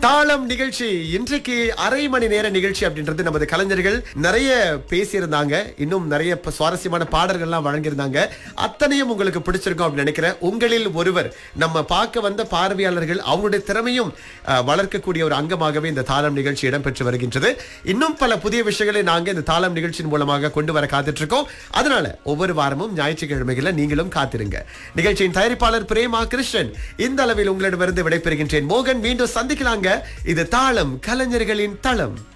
தாளம் நிகழ்ச்சி இன்றைக்கு அரை மணி நேர நிகழ்ச்சி அப்படின்றது நமது கலைஞர்கள் நிறைய பேசியிருந்தாங்க இன்னும் நிறைய ப- சுவாரஸ்யமான பாடல்கள்லாம் வழங்கியிருந்தாங்க அத்தனையும் உங்களுக்கு பிடிச்சிருக்கும் அப்படின்னு நினைக்கிறேன் உங்களில் ஒருவர் நம்ம பார்க்க வந்த பார்வையாளர்கள் அவருடைய திறமையும் அஹ், வளர்க்கக்கூடிய ஒரு அங்கமாகவே இந்த தாளம் நிகழ்ச்சி இடம்பெற்று வருகின்றது இன்னும் பல புதிய விஷயங்களை நாங்க இந்த தாளம் நிகழ்ச்சியின் மூலமாக கொண்டு வர காத்துட்டு இருக்கோம் அதனால ஒவ்வொரு வாரமும் ஞாயிற்றுக்கிழமைகளை நீங்களும் காத்திருங்க நிகழ்ச்சியின் தயாரிப்பாளர் பிரேமா கிருஷ்ணன் இந்த அளவில் உங்களிடமிருந்து விடைபெறுகின்றேன் மோகன் மீண்டும் சந்திக்கலாங்க இது தாளம் கலைஞர்களின் தளம்